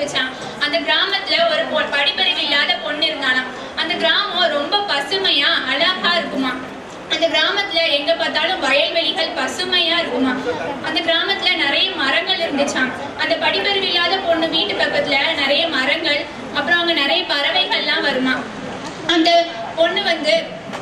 இருந்துச்சாம் அந்த கிராமத்துல ஒரு பொ- படிப்பறிவு இல்லாத பொண்ணு இருந்தாலாம் அந்த கிராமம் ரொம்ப பசுமையா அழகா இருக்குமா அந்த கிராமத்துல எங்க பார்த்தாலும் வயல்வெளிகள் பசுமையா இருக்குமா அந்த கிராமத்துல நிறைய மரங்கள் இருந்துச்சாம் அந்த படிப்பறிவு இல்லாத பொண்ணு வீட்டு பக்கத்துல நிறைய மரங்கள் அப்புறம் அங்க நிறைய பறவைகள்லாம் வருமா அந்த பொண்ணு வந்து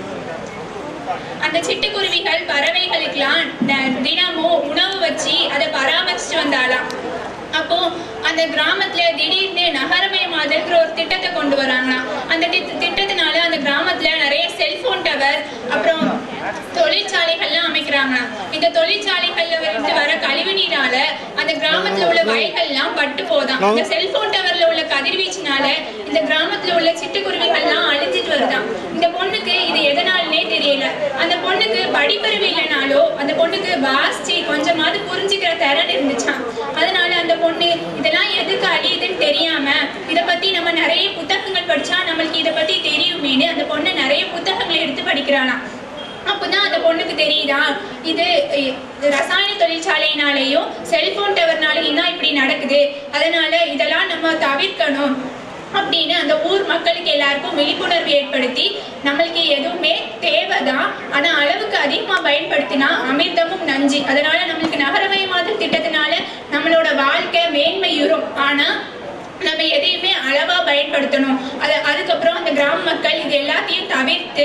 அந்த சிட்டுக்குருவிகள் பறவைகளுக்கெல்லாம் த- தினமும் உணவு வச்சு அதை பராமரிச்சுட்டு வந்தாலாம் அப்போ அந்த கிராமத்துல திடீர்னு நகரமயமாதல்ங்கிற ஒரு திட்டத்தை கொண்டு வராங்களாம் அந்த திட்ட- திட்டத்தினால அந்த கிராமத்துல நிறைய செல்போன் டவர் அப்புறம் தொழிற்சாலைகள்லாம் அமைக்கிறாங்களாம் இந்த தொழிற்சாலைகள்ல இருந்து வர கழிவு நீரால அந்த கிராமத்துல உள்ள வயல்கள்லாம் பட்டு போதாம் இந்த செல்போன் டவர்ல உள்ள கதிர்வீச்சினால இந்த கிராமத்துல உள்ள சிட்டுக்குருவிகள்லாம் அழிஞ்சிட்டு வருதாம் இந்த பொண்ணுக்கு இது எதனாலனே தெரியல அந்த பொண்ணுக்கு படிப்பறிவு இல்லைனாலோ அந்த பொண்ணுக்கு வாசிச்சு கொஞ்சமாவது புரிஞ்சுக்கிற திறன் இருந்துச்சாம் அதனால அந்த பொண்ணு இதெல்லாம் எதுக்கு அழியுதுன்னு தெரியாம இத பத்தி நம்ம நிறைய புத்தகங்கள் படிச்சா நம்மளுக்கு இத பத்தி தெரியுமேன்னு அந்த பொண்ணு நிறைய புத்தகங்களை எடுத்து படிக்கிறாளாம் அப்பதான் அந்த பொண்ணுக்கு தெரியுதா இது இ- ரசாயன தொழிற்சாலையினாலேயும் செல்போன் டவர்னாலையும் தான் இப்படி நடக்குது அதனால இதெல்லாம் நம்ம தவிர்க்கணும் அப்படின்னு அந்த ஊர் மக்களுக்கு எல்லாருக்கும் விழிப்புணர்வு ஏற்படுத்தி நம்மளுக்கு எதுவுமே தேவைதான் ஆனா அளவுக்கு அதிகமா பயன்படுத்தினா அமிர்தமும் நஞ்சு அதனால நம்மளுக்கு நகரமயமாதல் திட்டத்தினால நம்மளோட வாழ்க்கை மேன்மையுறும் ஆனா நம்ம எதையுமே அளவா பயன்படுத்தணும் அது அதுக்கப்புறம் அந்த கிராம மக்கள் இது எல்லாத்தையும் தவிர்த்து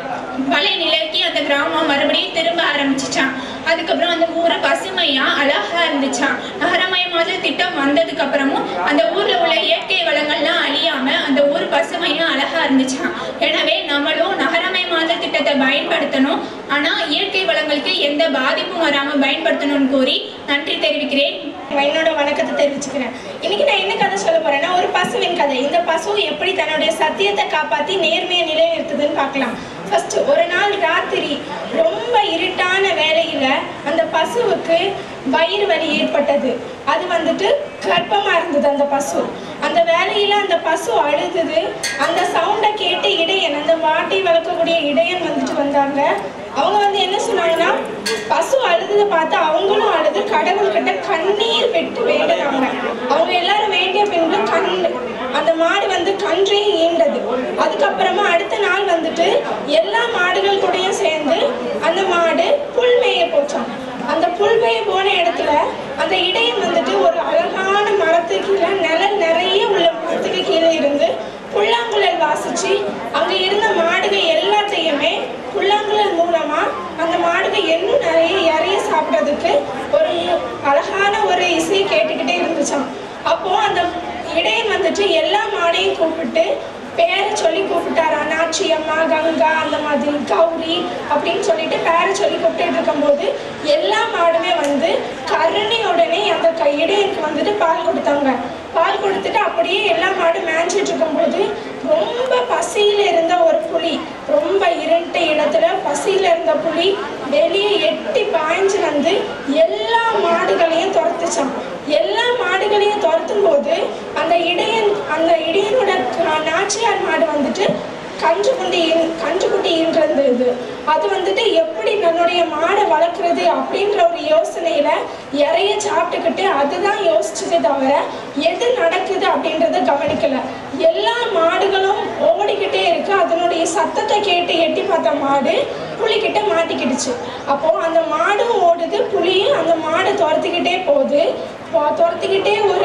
பழைய நிலைக்கு அந்த கிராமம் மறுபடியும் திரும்ப ஆரம்பிச்சுச்சான் அதுக்கப்புறம் அந்த ஊரு பசுமையா அழகா இருந்துச்சான் நகரமயமாதல் திட்டம் வந்ததுக்கு அப்புறமும் அந்த ஊர்ல உள்ள இயற்கை வளங்கள்லாம் அழியாம அந்த ஊர் பசுமையா அழகா இருந்துச்சான் எனவே நம்மளும் நகரமயமாதல் திட்டத்தை பயன்படுத்தணும் ஆனா இயற்கை வளங்களுக்கு எந்த பாதிப்பும் வராம பயன்படுத்தணும்னு கூறி நன்றி தெரிவிக்கிறேன் என்னோட வணக்கத்தை தெரிவிச்சுக்கிறேன் இன்னைக்கு நான் என்ன கதை சொல்ல போறேன்னா ஒரு பசுவின் கதை இந்த பசு எப்படி தன்னுடைய சத்தியத்தை காப்பாத்தி நேர்மையை நிலைநிறுத்துதுன்னு பார்க்கலாம் ஃபர்ஸ்ட் ஒரு நாள் ராத்திரி ரொம்ப இருட்டான வேலையில அந்த பசுவுக்கு வயிறு வலி ஏற்பட்டது அது வந்துட்டு கர்ப்பமா இருந்தது அந்த பசு அந்த வேலையில அந்த பசு அழுதுது அந்த சவுண்டை கேட்டு இடையன் அந்த மாட்டை வளர்க்கக்கூடிய இடையன் வந்துட்டு வந்தாங்க அவங்க வந்து என்ன சொன்னாங்கன்னா பசு அழுதுதை பார்த்து அவங்களும் அழுது கடவுள்கிட்ட கண்ணீர் விட்டு வேண்டுனாங்க அவங்க எல்லாரும் வேண்டிய பின்பு கண் அந்த மாடு வந்து கன்றையும் ஈண்டது அதுக்கப்புறமா அடுத்த நாள் வந்துட்டு எல்லா மாடுகள் கூடயும் சேர்ந்து அந்த மாடு புல் மேய போச்சாம் அந்த புல் மேய போன இடத்துல அந்த இடையன் வந்துட்டு ஒரு அழகான மரத்துக்கு கீழே நிழல் நிறைய உள்ள மரத்துக்கு கீழே இருந்து புல்லாங்குழல் வாசிச்சு அங்க இருந்த மாடுகள் எல்லாத்தையுமே புல்லாங்குழல் மூலமா அந்த மாடுகள் இன்னும் நிறைய இறைய சாப்பிட்றதுக்கு ஒரு அழகான ஒரு இசையை கேட்டுக்கிட்டே இருந்துச்சாம் அப்போ அந்த இடையன் வந்துட்டு எல்லா மாடையும் கூப்பிட்டு பேரை சொல்லி கூப்பிட்டாரா நாச்சி அம்மா கங்கா அந்த மாதிரி கௌரி அப்படின்னு சொல்லிட்டு பேரை சொல்லி கூப்பிட்டு இருக்கும்போது எல்லா மாடுமே வந்து கருணையுடனே அந்த க- இடையனுக்கு வந்துட்டு பால் கொடுத்தாங்க பால் கொடுத்துட்டு அப்படியே எல்லா மாடும் மேய்ஞ்சிட்டு இருக்கும்போது ரொம்ப பசியில இருந்த ஒரு புலி ரொம்ப இருண்ட இடத்துல பசியில இருந்த புலி வெளியே எட்டி பாய்ஞ்சு வந்து எல்லா மாடுகளையும் துரத்துச்சான் எல்லா மாடுகளையும் துரத்தும் போது அந்த இடையன் அந்த இடையனோட க- நாச்சியார் மாடு வந்துட்டு கன்று குண்டி ஈன்- கன்று குட்டி ஈன்றது அது வந்துட்டு எப்படி தன்னுடைய மாடை வளர்க்குறது அப்படின்ற ஒரு யோசனையில இறைய சாப்பிட்டுக்கிட்டு அதுதான் யோசிச்சதே தவிர எது நடக்குது அப்படின்றத கவனிக்கல எல்லா மாடுகளும் ஓடிக்கிட்டே இருக்கு அதனுடைய சத்தத்தை கேட்டு எட்டி பார்த்த மாடு புலிகிட்ட மாட்டிக்கிடுச்சு அப்போ அந்த மாடும் ஓடுது புலியும் அந்த மாடை துரத்திக்கிட்டே போகுது போ- துரத்திக்கிட்டே ஒரு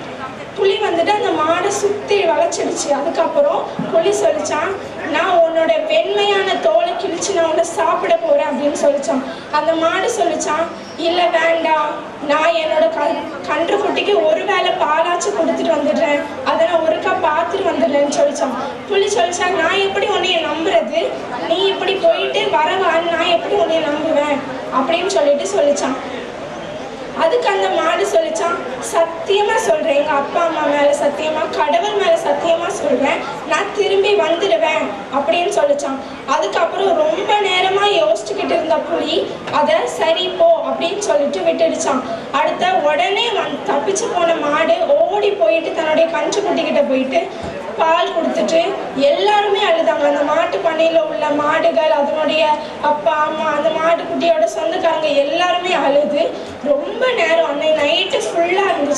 புலி வந்துட்டு அந்த மாடை சுத்தி வளைச்சிடுச்சு அதுக்கப்புறம் புலி சொல்லிச்சான் நான் உன்னோட வெண்மையான தோலை கிழிச்சு நான் உன்னை சாப்பிட போறேன் அப்படின்னு சொல்லிச்சான் அந்த மாடு சொல்லிச்சான் இல்ல வேண்டாம் நான் என்னோட கண் கன்று குட்டிக்கு ஒரு வேளை பாலாச்சும் கொடுத்துட்டு வந்துடுறேன் அதை நான் ஒருக்கா பார்த்துட்டு வந்துடுறேன்னு சொல்லிச்சான் புலி சொல்லிச்சான் நான் எப்படி உன்னைய நம்புறது நீ இப்படி போயிட்டு வரவான்னு நான் எப்படி உன்னைய நம்புவேன் அப்படின்னு சொல்லிட்டு சொல்லிச்சான் அதுக்கு அந்த மாடு சொல்லிச்சான் சத்தியமா சொல்றேன் எங்க அப்பா அம்மா மேல சத்தியமா கடவுள் மேல சத்தியமா சொல்றேன் நான் திரும்பி வந்துடுவேன் அப்படின்னு சொல்லிச்சான் அதுக்கப்புறம் ரொம்ப நேரமா யோசிச்சுக்கிட்டு இருந்த புலி அதை சரி போ அப்படின்னு சொல்லிட்டு விட்டுடுச்சான் அடுத்த உடனே வந் தப்பிச்சு போன மாடு ஓடி போயிட்டு தன்னுடைய கன்று குட்டிக்கிட்ட போயிட்டு பால் கொடுத்துட்டு எல்லாருமே அழுதாங்க அந்த மாட்டு பண்ணையில உள்ள மாடுகள் அதனுடைய அப்பா அம்மா அந்த மாட்டு குட்டியோட சொந்தக்காரங்க எல்லாருமே அழுது ரொம்ப நேரம் அன்னைக்கு நைட்டு ஃபுல்லா இருந்துச்சாம்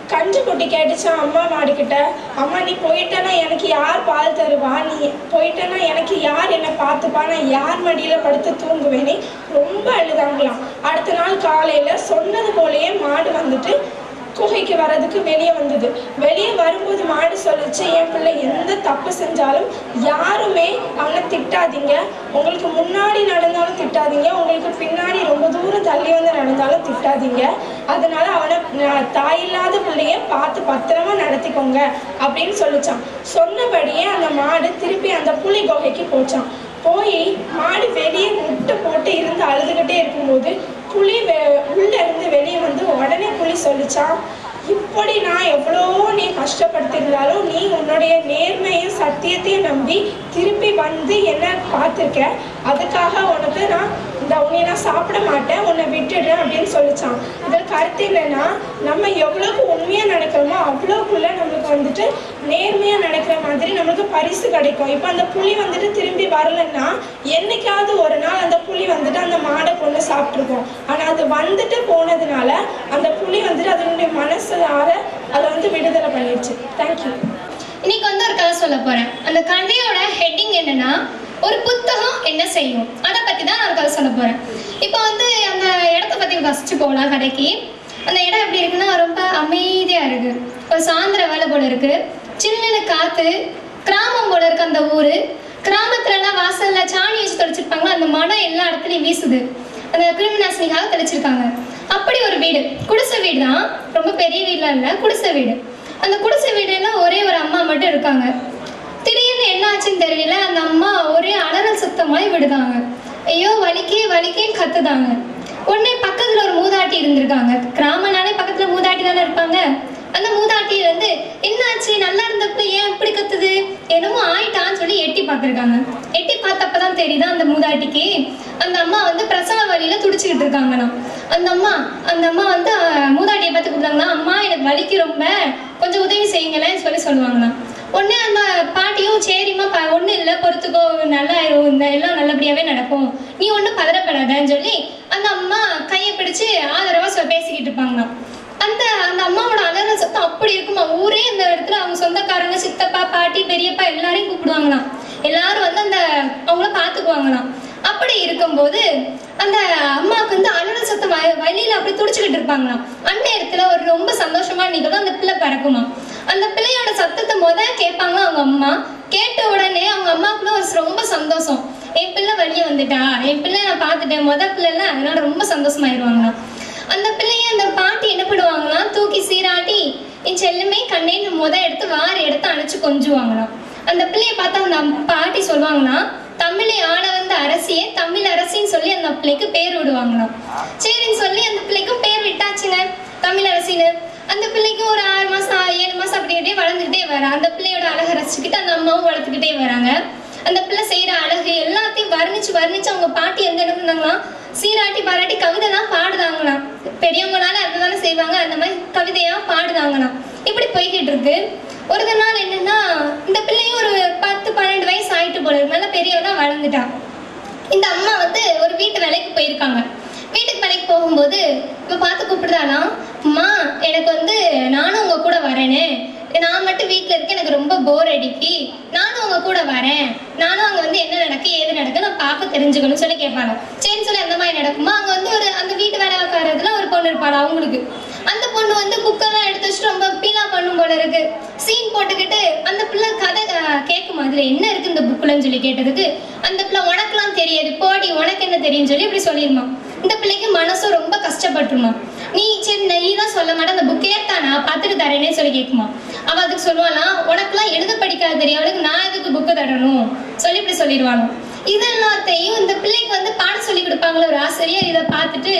கன்று குட்டி கேட்டுச்சான் அம்மா மாடுக்கிட்ட அம்மா நீ போயிட்டேன்னா எனக்கு யார் பால் தருவா நீ போயிட்டேன்னா எனக்கு யார் என்னை பார்த்துப்பா நான் யார் மடியில் படுத்து தூங்குவேனே ரொம்ப அழுதாங்களாம் அடுத்த நாள் காலையில் சொன்னது போலயே மாடு வந்துட்டு குகைக்கு வர்றதுக்கு வெளியே வந்தது வெளியே வரும்போது மாடு சொல்லுச்சு என் பிள்ளை எந்த தப்பு செஞ்சாலும் யாருமே அவனை திட்டாதீங்க உங்களுக்கு முன்னாடி நடந்தாலும் திட்டாதீங்க உங்களுக்கு பின்னாடி ரொம்ப தூரம் தள்ளி வந்து நடந்தாலும் திட்டாதீங்க அதனால அவனை ந- தாயில்லாத பிள்ளைய பார்த்து பத்திரமா நடத்திக்கோங்க அப்படின்னு சொல்லிச்சான் சொன்னபடியே அந்த மாடு திருப்பி அந்த புலி குகைக்கு போச்சான் போய் மாடு வெளியே முட்டை போட்டு இருந்து அழுதுகிட்டே இருக்கும்போது புலி வெ- உள்ள இருந்து வெளியே வந்து உடனே புலி சொல்லிச்சான் இப்படி நான் எவ்வளோ நீ கஷ்டப்படுத்திருந்தாலும் நீ உன்னுடைய நேர்மையும் சத்தியத்தையும் நம்பி திருப்பி வந்து என்ன பார்த்துருக்க அதுக்காக உனக்கு நான் இந்த உன்னை நான் சாப்பிட மாட்டேன் உன்னை விட்டுடுறேன் அப்படின்னு சொல்லிச்சான் இதில் கருத்து என்னன்னா நம்ம எவ்வளோக்கு உண்மையாக நடக்கிறோமோ அவ்வளோக்குள்ள நம்மளுக்கு வந்துட்டு நேர்மையாக நடக்கிற மாதிரி நம்மளுக்கு பரிசு கிடைக்கும் இப்போ அந்த புலி வந்துட்டு திரும்பி வரலைன்னா என்னைக்காவது ஒரு நாள் அந்த புலி வந்துட்டு அந்த மாடை கொண்டு சாப்பிட்ருக்கோம் ஆனால் அது வந்துட்டு போனதுனால அந்த புலி வந்துட்டு அதனுடைய மனசார அதை வந்து விடுதலை பண்ணிடுச்சு தேங்க்யூ இன்னைக்கு வந்து ஒரு கதை சொல்ல போறேன் அந்த கதையோட ஹெட்டிங் என்னன்னா ஒரு புத்தகம் என்ன செய்யும் அதை பத்தி தான் நான் ஒரு கதை சொல்ல போறேன் இப்போ வந்து அந்த இடத்த பத்தி ஃபர்ஸ்ட் போகலாம் கதைக்கு அந்த இடம் எப்படி இருக்குன்னா ரொம்ப அமைதியா இருக்கு ஒரு சாயந்தர வேலை போல இருக்கு சில்லுன்னு காத்து கிராமம் போல இருக்கு அந்த ஊரு கிராமத்துல எல்லாம் வாசல்ல சாணி வச்சு தொலைச்சிருப்பாங்க அந்த மனம் எல்லா இடத்துலயும் வீசுது அந்த கிருமி நாசினிக்காக தெளிச்சிருக்காங்க அப்படி ஒரு வீடு குடிசை வீடு தான் ரொம்ப பெரிய வீடுலாம் இல்லை குடிசை வீடு அந்த குடிசை வீடுல ஒரே ஒரு அம்மா மட்டும் இருக்காங்க திடீர்னு என்ன ஆச்சுன்னு தெரியல அந்த அம்மா ஒரே அலறல் சத்தமாய் விடுதாங்க ஐயோ வலிக்கே வலிக்கேன்னு கத்துதாங்க உடனே பக்கத்துல ஒரு மூதாட்டி இருந்திருக்காங்க கிராமனாலே பக்கத்துல மூதாட்டி தானே இருப்பாங்க அந்த மூதாட்டி வந்து என்னாச்சு நல்லா இருந்தப்ப ஏன் இப்படி கத்துது என்னமோ ஆயிட்டான்னு சொல்லி எட்டி பார்த்துருக்காங்க எட்டி பார்த்தப்பதான் தெரியுது அந்த மூதாட்டிக்கு அந்த அம்மா வந்து பிரசவ வழியில துடிச்சுக்கிட்டு இருக்காங்கண்ணா அந்த அம்மா அந்த அம்மா வந்து அஹ், மூதாட்டியை பார்த்து கூப்பிட்டாங்கன்னா அம்மா எனக்கு வலிக்கு ரொம்ப கொஞ்சம் உதவி செய்யுங்களேன்னு சொல்லி சொல்லுவாங்கண்ணா உடனே அந்த பாட்டியும் சரிம்மா ப ஒன்றும் இல்லை பொறுத்துக்கோ நல்லா ஆயிரும் இந்த எல்லாம் நல்லபடியாகவே நடக்கும் நீ ஒன்றும் பதறப்படாதன்னு சொல்லி அந்த அம்மா கையை பிடிச்சு ஆதரவாக சொ பேசிக்கிட்டு இருப்பாங்கண்ணா அந்த அந்த அம்மாவோட அலற சத்தம் அப்படி இருக்குமா ஊரே அந்த இடத்துல அவங்க சொந்தக்காரங்க சித்தப்பா பாட்டி பெரியப்பா எல்லாரையும் கூப்பிடுவாங்களாம் எல்லாரும் வந்து அந்த அவங்கள பார்த்துக்குவாங்களாம் அப்படி இருக்கும்போது அந்த அம்மாவுக்கு வந்து அலற சத்தம் வ- வழியில அப்படி துடிச்சுக்கிட்டு இருப்பாங்களாம் அந்நேரத்துல ஒரு ரொம்ப சந்தோஷமான நிகழ்வு அந்த பிள்ளை பிறக்குமா அந்த பிள்ளையோட சத்தத்தை முத கேட்பாங்க அவங்க அம்மா கேட்ட உடனே அவங்க அம்மாக்குள்ள ஒரு ரொம்ப சந்தோஷம் என் பிள்ளை வெளியே வந்துட்டா என் பிள்ளை நான் பார்த்துட்டேன் முத பிள்ளைல அதனால ரொம்ப சந்தோஷமாயிருவாங்களாம் அந்த பிள்ளைய அந்த பாட்டி என்ன பண்ணுவாங்களாம் தூக்கி சீராட்டி என் செல்லுமே கண்ணேன்னு முத எடுத்து வாரி எடுத்து அணைச்சு கொஞ்சுவாங்களாம் அந்த பிள்ளைய பார்த்து அந்த அம்- பாட்டி சொல்லுவாங்கன்னா தமிழை ஆள வந்த அரசியே தமிழ் அரசின்னு சொல்லி அந்த பிள்ளைக்கு பேர் விடுவாங்களாம் சரின்னு சொல்லி அந்த பிள்ளைக்கும் பேர் விட்டாச்சுங்க தமிழ் அரசின்னு அந்த பிள்ளைக்கு ஒரு ஆறு மாசம் ஆ- ஏழு மாசம் அப்படியே வளர்ந்துக்கிட்டே வர அந்த பிள்ளையோட அழகை ரசிச்சுக்கிட்டு அந்த அம்மாவும் வளர்த்துக்கிட்டே வராங்க அந்த பிள்ளை செய்யற அழகு எல்லாத்தையும் வர்ணிச்சு வர்ணிச்சு அவங்க பாட்டி எந்த என்ன பண்ணாங்களாம் சீராட்டி பாராட்டி கவிதை தான் பாடுதாங்களாம் பெரியவங்களால அதுதானே செய்வாங்க அந்த மாதிரி கவிதையா பாடுதாங்களாம் இப்படி போய்கிட்டு இருக்கு ஒரு நாள் என்னன்னா இந்த பிள்ளையும் ஒரு பத்து பன்னெண்டு வயசு ஆயிட்டு போல இருக்கு நல்லா பெரியவனா வளர்ந்துட்டான் இந்த அம்மா வந்து ஒரு வீட்டு வேலைக்கு போயிருக்காங்க வீட்டுக்கு வேலைக்கு போகும்போது இப்போ பார்த்து கூப்பிடுதாலாம் அம்மா எனக்கு வந்து நானும் உங்க கூட வரேனே நான் மட்டும் வீட்டில் இருக்க எனக்கு ரொம்ப போர் அடிக்கி நானும் உங்க கூட வரேன் நானும் அங்கே வந்து என்ன நடக்கு ஏது நடக்கு நான் பார்க்க தெரிஞ்சுக்கணும்னு சொல்லி கேட்பாங்க சரின்னு சொல்லி அந்த மாதிரி நடக்குமா அங்கே வந்து ஒரு அந்த வீட்டு வேலை உட்காரதுல ஒரு பொண்ணு இருப்பாள் அவங்களுக்கு அந்த பொண்ணு வந்து குக்கெல்லாம் எடுத்து வச்சுட்டு ரொம்ப பீலா பண்ணும் போல இருக்கு சீன் போட்டுக்கிட்டு அந்த பிள்ளை கதை அஹ், கேட்கும் அதுல என்ன இருக்கு இந்த புக்குலன்னு சொல்லி கேட்டதுக்கு அந்த பிள்ளை உனக்கெல்லாம் தெரியாது போடி உனக்கு என்ன தெரியும் சொல்லி இப்படி சொல்லிருமா இந்த பிள்ளைக்கு மனசும் ரொம்ப கஷ்டப்பட்டுருமா நீ சரி நீ தான் சொல்ல மாட்டேன் அந்த புக்கே தான் நான் பார்த்துட்டு தரேனே சொல்லி கேட்குமா அவ அதுக்கு சொல்லுவாளாம் உனக்கெல்லாம் எழுத படிக்காத தெரியும் அவளுக்கு நான் எதுக்கு புக்கு தரணும் சொல்லி இப்படி சொல்லிடுவாங்க இது எல்லாத்தையும் இந்த பிள்ளைக்கு வந்து பாடம் சொல்லி கொடுப்பாங்களே ஒரு ஆசிரியர் இதை பார்த்துட்டு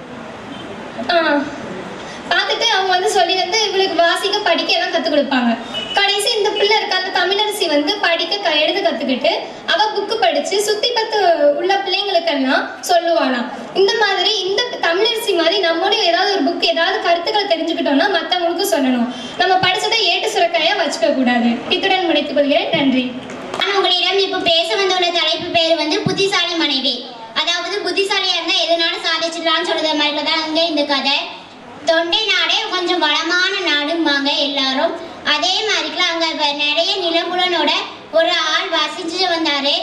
ஆ, பார்த்துட்டு அவங்க வந்து சொல்லி வந்து இவளுக்கு வாசிக்க படிக்க எல்லாம் கற்றுக் கொடுப்பாங்க கடைசி இந்த பிள்ளை இருக்க அந்த தமிழரசி வந்து படிக்க க- எழுத கற்றுக்கிட்டு அவ புக்கு படிச்சு சுத்தி பத்து உள்ள பிள்ளைங்களுக்கெல்லாம் சொல்லுவாளாம் இந்த மாதிரி இந்த தமிழரசி மாதிரி நம்மளும் ஏதாவது ஒரு புக் ஏதாவது கருத்துக்களை தெரிஞ்சுக்கிட்டோம்னா மற்றவங்களுக்கும் சொல்லணும் நம்ம படிச்சதை ஏட்டு சுரக்காயா வச்சுக்க கூடாது இத்துடன் முடித்துக் கொள்கிறேன் நன்றி நான் உங்களிடம் இப்போ பேச வந்துள்ள தலைப்பு பேர் வந்து புத்திசாலி மனைவி அதாவது புத்திசாலியா இருந்தா எதுனாலும் சாதிச்சிடலாம்னு சொல்றது மாதிரி தான் இங்க இந்த கதை தொண்டை நாடே கொஞ்சம் வளமான நாடும்பாங்க எல்லாரும் அதே மாதிரிக்கலாம் அங்க வ- நிறைய நிலபுலனோட ஒரு ஆள் வசிச்சு வந்தாரு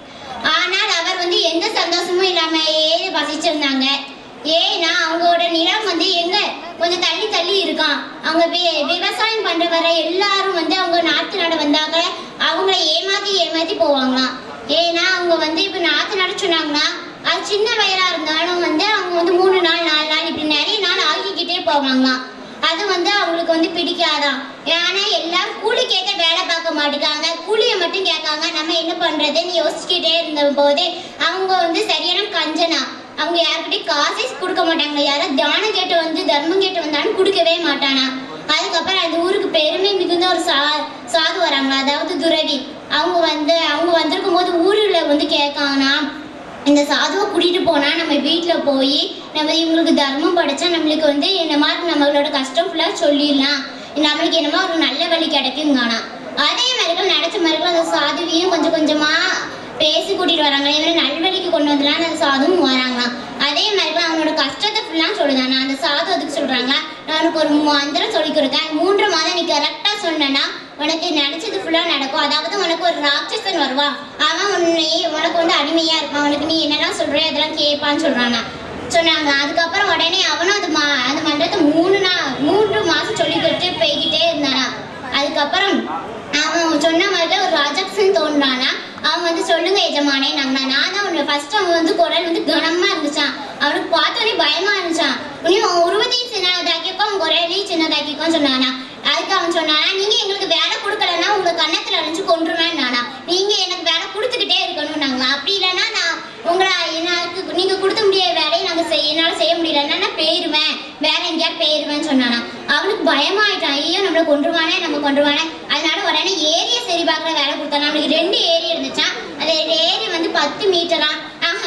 ஆனால் அவர் வந்து எந்த சந்தோஷமும் இல்லாமையே வசிச்சிருந்தாங்க ஏன்னா அவங்களோட நிலம் வந்து எங்க கொஞ்சம் தள்ளி தள்ளி இருக்கான் அவங்க வி- விவசாயம் பண்ற வர எல்லாரும் வந்து அவங்க நாத்து நட வந்தாங்க அவங்கள ஏமாத்தி ஏமாத்தி போவாங்களாம் ஏன்னா அவங்க வந்து இப்ப நாத்து நட சொன்னாங்கன்னா அது சின்ன வயலா இருந்தாலும் வந்து அவங்க வந்து மூணு நாள் நாலு நாள் இப்படி நிறைய நாள் ஆகிக்கிட்டே போவாங்களாம் அது வந்து அவங்களுக்கு வந்து பிடிக்காதான் ஏன்னா எல்லாரும் கூலி கேட்க வேலை பார்க்க மாட்டேங்காங்க கூலியை மட்டும் கேட்காங்க நம்ம என்ன பண்றதுன்னு யோசிச்சுக்கிட்டே இருந்த போது அவங்க வந்து சரியான கஞ்சனா அவங்க யாருக்கிட்டையும் காசே கொடுக்க மாட்டாங்க யாராவது தானம் கேட்டு வந்து தர்மம் கேட்டு வந்தாலும் கொடுக்கவே மாட்டானா அதுக்கப்புறம் அந்த ஊருக்கு பெருமை மிகுந்த ஒரு சா சாது வராங்களா அதாவது துறவி அவங்க வந்து அவங்க வந்திருக்கும் போது ஊருல வந்து கேட்காங்கன்னா இந்த சாதுவை கூட்டிட்டு போனா நம்ம வீட்ல போய் நம்ம இவங்களுக்கு தர்மம் படைச்சா நம்மளுக்கு வந்து இந்த மாதிரி நம்மளோட கஷ்டம் ஃபுல்லா சொல்லிடலாம் நம்மளுக்கு என்னமோ ஒரு நல்ல வழி கிடைக்குங்கானா அதே மாதிரி நடத்த மாதிரி அந்த சாதுவையும் கொஞ்சம் கொஞ்சமா பேசி கூட்டிட்டு வராங்க இவனை நல்வழிக்கு கொண்டு வந்துலாம் அந்த சாதுவும் வராங்களாம் அதே மாதிரி அவனோட கஷ்டத்தை ஃபுல்லா சொல்லுதானா அந்த சாது அதுக்கு சொல்றாங்க நான் உனக்கு ஒரு மந்திரம் சொல்லி கொடுக்கேன் மூன்று மாதம் நீ கரெக்டா சொன்னனா உனக்கு நினைச்சது ஃபுல்லா நடக்கும் அதாவது உனக்கு ஒரு ராட்சசன் வருவான் அவன் உன்னை உனக்கு வந்து அடிமையா இருப்பான் உனக்கு நீ என்னெல்லாம் சொல்ற அதெல்லாம் கேட்பான்னு சொல்றானா சொன்னாங்க அதுக்கப்புறம் உடனே அவனும் அது மா அந்த மந்திரத்தை மூணு நாள் மூன்று மாசம் சொல்லி கொடுத்து போய்கிட்டே இருந்தானா அதுக்கப்புறம் அவன் சொன்ன மாதிரி ஒரு ராஜாக்சன் தோன்றானா அவன் வந்து சொல்லுங்க எஜமானே நாங்க நான் தான் உன்னை ஃபர்ஸ்ட் அவன் வந்து குரல் வந்து கனமா இருந்துச்சான் அவனுக்கு பார்த்தோன்னே பயமா இருந்துச்சான் உடனே அவன் உருவத்தையும் சின்னதாக்கிக்கோ அவன் குரலையும் சின்னதாக்கிக்கோ சொன்னானா அதுக்கு அவன் சொன்னானா நீங்க எங்களுக்கு வேலை கொடுக்கலன்னா உங்க கன்னத்துல அரைஞ்சு கொன்றுவேன் நானா நீங்க எனக்கு வேலை கொடுத்துக்கிட்டே இருக்கணும் நாங்களா அப்படி இல்லைன்னா நான் உங்களை எனக்கு நீங்க கொடுத்த முடியாத வேலையை நாங்க செய்ய என்னால செய்ய முடியலன்னா நான் போயிருவேன் வேற எங்கேயாவது போயிருவேன்னு சொன்னானா அவனுக்கு பயமாயிட்டான் ஐயோ நம்மளை கொன்றுவானே நம்ம கொன்றுவானே அதனால உடனே ஏரியை சரி பார்க்குற வேலை கொடுத்தானா அவனுக்கு ரெண்டு ஏரி இருந்துச்சான் அந்த ஏரி வந்து பத்து மீட்டரா ஆஹா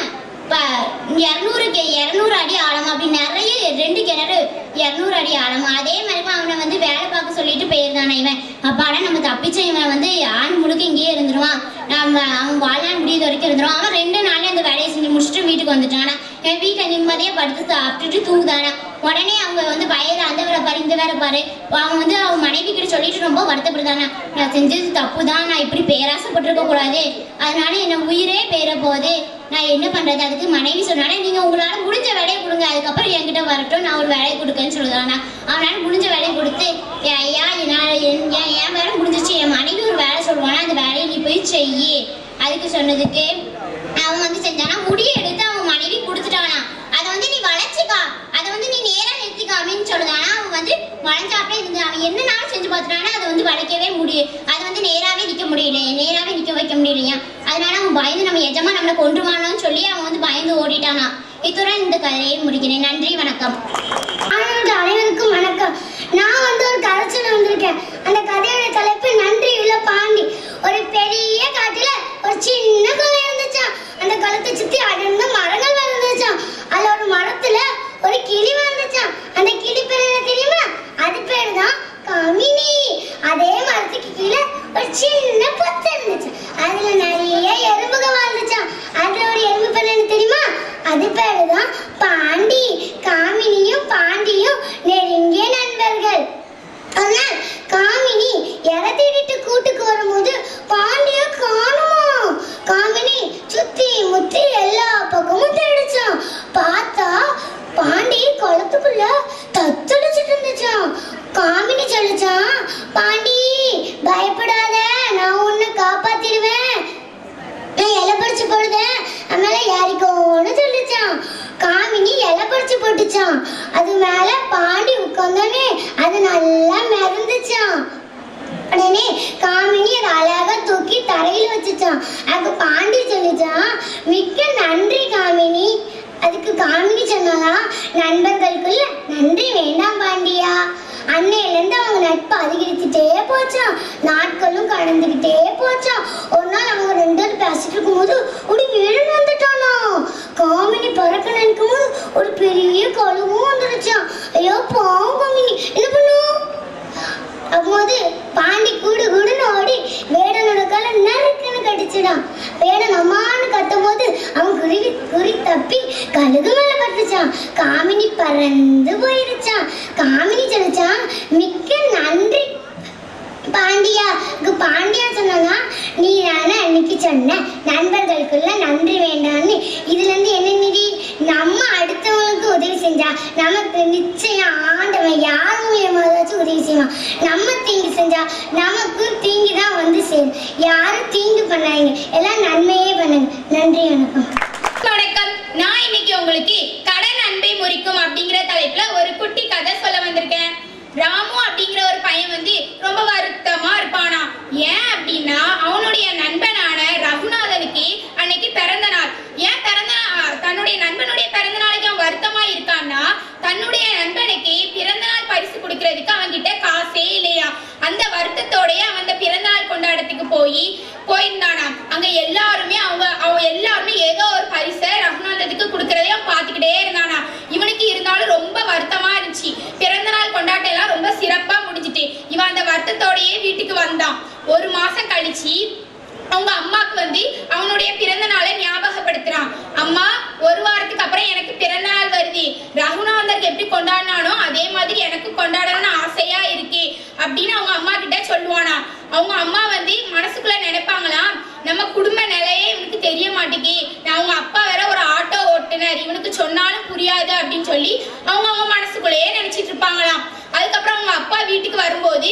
இரநூறுக்கு இரநூறு அடி ஆழம் அப்படி நிறைய ரெண்டு கிணறு இரநூறு அடி ஆழம் அதே மாதிரி அவனை வந்து வேலை பார்க்க சொல்லிட்டு போயிருந்தானே இவன் அப்பாடா நம்ம தப்பிச்ச இவன் வந்து ஆண் முழுக்க இங்கேயே இருந்துருவான் நம்ம அவன் வாழ்நாள் முடியுது வரைக்கும் இருந்துருவான் அவன் ரெண்டு நாள்ல அந்த வேலையை செஞ்சு முடிச்சுட்டு வீட்டுக்கு வந்துட்டானா என் வீட்டில் நிம்மதியா படுத்து சாப்பிட்டுட்டு தூங்குதானா உடனே அவங்க வந்து வயல அந்த வேலை பாரு இந்த வேலை பாரு அவன் வந்து அவன் மனைவி கிட்ட சொல்லிட்டு ரொம்ப வருத்தப்படுதானா நான் செஞ்சது தப்பு தான் நான் இப்படி பேராசைப்பட்டிருக்க கூடாது அதனால என்ன உயிரே பேர போகுது நான் என்ன பண்றது அதுக்கு மனைவி சொன்னாலே நீங்க உங்களால முடிஞ்ச வேலையை கொடுங்க அதுக்கப்புறம் என்கிட்ட வரட்டும் நான் ஒரு வேலையை கொடுக்கேன்னு சொல்லுதானா அவனால முடிஞ்ச வேலையை கொடுத்து "ஏய், ஐயா என்னால என் என் என் வேலை முடிஞ்சிச்சு என் மனைவி ஒரு வேலை சொல்லுவானா அந்த வேலையை நீ போய் செய்யி அதுக்கு சொன்னதுக்கு அவன் வந்து செஞ்சானா முடியை எடுத்து அவன் மனைவி கொடுத்துட்டானா அதை வந்து நீ வளைச்சிக்கா அதை வந்து நீ நேரா நிறுத்திக்காமின்னு சொல்லுதானா அவன் வந்து வளைஞ்சாப்பே இருந்து அவன் என்னனாலும் செஞ்சு பார்த்துட்டானா அதை வந்து வளைக்கவே முடியும் அதை வந்து நேராவே நிக்க முடியல நேராவே நிக்க வைக்க முடியலையா அதனால அவன் பயந்து நம்ம எஜமா நம்மளை கொண்டுவானோன்னு சொல்லி அவன் வந்து பயந்து ஓடிட்டானா இத்துடன் இந்த கதையை முடிக்கிறேன் நன்றி வணக்கம் மாணவர்கள் அனைவருக்கும் வணக்கம் நான் வந்து ஒரு கதை சொல்ல வந்திருக்கேன் அந்த கதையோட தலைப்பு நன்றி உள்ள பாண்டி ஒரு பெரிய காட்டுல ஒரு சின்ன குளம் இருந்துச்சாம் அந்த குளத்தை சுத்தி அடர்ந்த மரங்கள் வளர்ந்துச்சாம் அதுல ஒரு மரத்துல ஒரு கிளி வந்துச்சாம் அந்த கிளி பேர் என்ன தெரியுமா அது பேர் தான் கமினி அதே மரத்துக்கு கீழே ஒரு சின்ன புத்து இருந்துச்சு அதுல நிறைய எறும்புகள் வாழ்ந்துச்சாம் அதுல ஒரு எறும்பு பேர் என்ன தெரியுமா அது பேரு தான் பாண்டி காமினியும் பாண்டியும் நெருங்கிய நண்பர்கள் ஆனால் காமினி எரை தேடிட்டு கூட்டுக்கு வரும்போது பாண்டிய காணுமா காமினி சுத்தி முத்தி எல்லா பக்கமும் தேடிச்சான் பார்த்தா பாண்டி குளத்துக்குள்ள தத்தளிச்சிட்டு இருந்துச்சான் காமினி சொல்லிச்சான் பாண்டி பயப்படாத நான் உன்னை காப்பாத்திடுவேன் நான் இலை பறிச்சு போடுதேன் அதனால யாரிக்கோன்னு சொல்லிச்சான் காமினி இலை பறிச்சு போட்டுச்சான் அது மேல பாண்டி உட்காந்தோடனே அது நல்லா மிதந்துச்சான் உடனே காமினி அதை அழகா தூக்கி தரையில வச்சுச்சான் அதுக்கு பாண்டி சொல்லிச்சான் மிக்க நன்றி காமினி அதுக்கு காமினி சொன்னாலா நண்பர்களுக்குள்ள நன்றி வேண்டாம் பாண்டியா அன்னையிலேருந்து அவங்க நட்பு அதிகரிச்சுட்டே போச்சான் நாட்களும் கடந்துகிட்டே போச்சான் ஒரு நாள் அவங்க ரெண்டு பேரும் பேசிட்டு இருக்கும்போது ஒரு விழுந்து வந்துட்டானா காமினி பறக்க நினைக்கும் போது ஒரு பெரிய கழுவும் வந்துருச்சான் ஐயோ பாவம் காமினி என்ன பண்ணும் அப்போது பாண்டி கூடு கூடுன்னு ஓடி வேடனோட கால நறுக்குன்னு கடிச்சிடான் வேடன் அம்மான்னு கத்தும் போது அவன் குறி குறி தப்பி கழுகு மேல பட்டுச்சான் காமினி பறந்து போயிருச்சான் காமினி சொல்லிச்சான் மிக்க நன்றி பாண்டியா இங்க பாண்டியா சொன்னாங்க நீ தானே அன்னைக்கு சொன்ன நண்பர்களுக்குள்ள நன்றி வேண்டாம்னு இதுல இருந்து என்ன நிதி நம்ம அடுத்தவங்களுக்கு உதவி செஞ்சா நமக்கு நிச்சயம் ஆண்டவன் யார் மூலியமாதாச்சும் உதவி செய்வான் நம்ம தீங்கு செஞ்சா நமக்கு தீங்கு தான் வந்து சேரும் யாரும் தீங்கு பண்ணாதீங்க எல்லாம் நன்மையே பண்ணுங்க நன்றி வணக்கம் வணக்கம் நான் இன்னைக்கு உங்களுக்கு கடன் அன்பை முறிக்கும் அப்படிங்கிற தலைப்புல ஒரு குட்டி கதை சொல்ல வந்திருக்கேன் ராமு அப்படிங்கிற ஒரு பையன் வந்து ரொம்ப வருத்தமா இருப்பானா ஏன் அப்படின்னா அவனுடைய நண்பனான ரகுநாதனுக்கு அன்னைக்கு பிறந்த நாள் ஏன் பிறந்த நா- தன்னுடைய நண்பனுடைய பிறந்த நாளைக்கு அவன் வருத்தமா இருக்கான்னா தன்னுடைய நண்பனுக்கு பிறந்த நாள் பரிசு கொடுக்கறதுக்கு அவன்கிட்ட காசே இல்லையா அந்த வருத்தத்தோடயே அவன் அந்த பிறந்த நாள் கொண்டாடத்துக்கு போய் போயிருந்தானாம் அங்க எல்லாருமே அவங்க அவங்க எல்லாருமே ஏதோ ஒரு பரிசை ரகுநாதத்துக்கு கொடுக்கறதையும் அவன் பார்த்துக்கிட்டே இருந்தானா இவனுக்கு இருந்தாலும் ரொம்ப வருத்தமா இருந்துச்சு பிறந்த நாள் கொண்டாட்டம் எல்லாம் ரொம்ப சிறப்பா முடிஞ்சிட்டு இவன் அந்த வருத்தத்தோடயே வீட்டுக்கு வந்தான் ஒரு மாசம் கழிச்சு அவங்க அம்மாக்கு வந்து அவனுடைய பிறந்த நாளை ஞாபகப்படுத்துறான் அம்மா ஒரு வாரத்துக்கு அப்புறம் எனக்கு பிறந்த நாள் வருது ரகுநாதருக்கு எப்படி கொண்டாடினானோ அதே மாதிரி எனக்கு கொண்டாடணும்னு ஆசையா இருக்கு அப்படின்னு அவங்க அம்மா கிட்ட சொல்லுவானா அவங்க அம்மா வந்து மனசுக்குள்ள நினைப்பாங்களாம் நம்ம குடும்ப நிலையே இவனுக்கு தெரிய மாட்டேங்கி அவங்க அப்பா வேற ஒரு ஆட்டோ ஓட்டுனர் இவனுக்கு சொன்னாலும் புரியாது அப்படின்னு சொல்லி அவங்க அவங்க மனசுக்குள்ளேயே நினைச்சிட்டு இருப்பாங்களாம் அதுக்கப்புறம் அவங்க அப்பா வீட்டுக்கு வரும்போது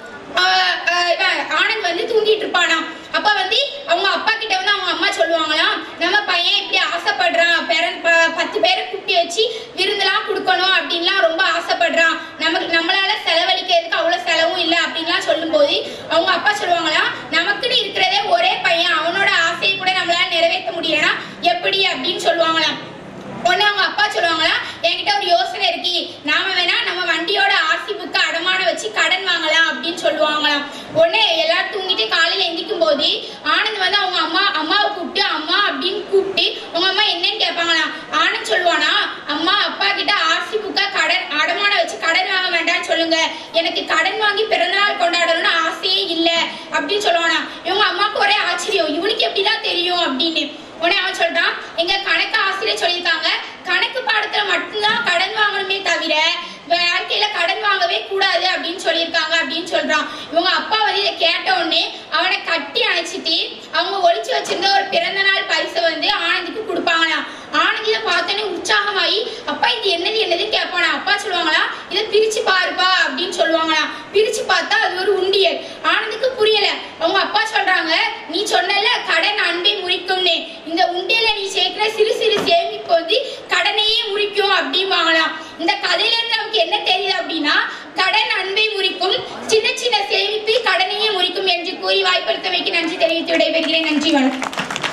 ஆஹ் ஆஹ் இவன் ஆனந்த் வந்து தூங்கிட்டு இருப்பானாம் அப்ப வந்து அவங்க அப்பா கிட்ட வந்து அவங்க அம்மா சொல்லுவாங்களாம் நம்ம பையன் இப்படி ஆசைப்படுறான் பேரன் ப- பத்து பேரை கூட்டி வச்சு விருந்தெல்லாம் கொடுக்கணும் அப்படின்லாம் ரொம்ப ஆசைப்படுறான் நமக்கு நம்மளால செலவழிக்கிறதுக்கு அவ்வளவு செலவும் இல்லை அப்படின்லாம் சொல்லும்போது அவங்க அப்பா சொல்லுவாங்களாம் நமக்குன்னு இருக்கிறதே ஒரே பையன் அவனோட ஆசையை கூட நம்மளால நிறைவேற்ற முடியலன்னா எப்படி அப்படின்னு சொல்லுவாங்களாம் உடனே அவங்க அப்பா சொல்லுவாங்களா என்கிட்ட ஒரு யோசனை இருக்கு நாம வேணா நம்ம வண்டியோட ஆர்சி புக்கு அடமானம் வச்சு கடன் வாங்கலாம் அப்படின்னு சொல்லுவாங்களாம் உடனே எல்லாரும் தூங்கிட்டு காலையில எந்திக்கும் போது ஆனந்த் வந்து அவங்க அம்மா அம்மாவை கூப்பிட்டு அம்மா அப்படின்னு கூப்பிட்டு உங்க அம்மா என்னன்னு கேட்பாங்களாம் ஆனந்த் சொல்லுவானா அம்மா அப்பா கிட்ட ஆர்சி புக்கா கடன் அடமானம் வச்சு கடன் வாங்க வேண்டாம்னு சொல்லுங்க எனக்கு கடன் வாங்கி பிறந்தநாள் கொண்டாடணும்னு ஆசையே இல்ல அப்படின்னு சொல்லுவானா இவங்க அம்மாவுக்கு ஒரே ஆச்சரியம் இவனுக்கு எப்படிதான் தெரியும் அப்படின்னு உடனே அவன் சொல்றான் எங்க கணக்கு ஆசிரியர் சொல்லியிருக்காங்க கணக்கு பாடத்துல மட்டும்தான் கடன் வாங்கணுமே தவிர வாழ்க்கையில கடன் வாங்கவே கூடாது அப்படின்னு சொல்லியிருக்காங்க அப்படின்னு சொல்றான் இவங்க அப்பா வந்து இதை கேட்ட உடனே அவனை கட்டி அணைச்சிட்டு அவங்க ஒளிச்சு வச்சிருந்த ஒரு பிறந்த நாள் பரிசை வந்து ஆனந்துக்கு கொடுப்பாங்களாம் ஆனந்த் இதை பார்த்தோன்னே உற்சாகமாயி அப்பா இது என்னது என்னது கேட்பானா அப்பா சொல்லுவாங்களா இதை பிரிச்சு பாருப்பா அப்படின்னு சொல்லுவாங்களாம் பிரிச்சு பார்த்தா அது ஒரு உண்டியல் ஆனந்துக்கு புரியல அவங்க அப்பா சொல்றாங்க நீ சொன்னல கடன் அன்பை முறிக்கும்னு இந்த உண்டியல நீ சேர்க்கிற சிறு சிறு சேமிப்பு வந்து கடனையே முறிக்கும் அப்படிம்பாங்களாம் இந்த கதையில இருந்து நமக்கு என்ன தெரியுது அப்படின்னா கடன் அன்பை முறிக்கும் சின்ன சின்ன சேமிப்பு கடனையே முறிக்கும் என்று கூறி வாய்ப்படுத்தமைக்கு நன்றி தெரிவித்து விடைபெறுகிறேன் நன்றி வணக்கம்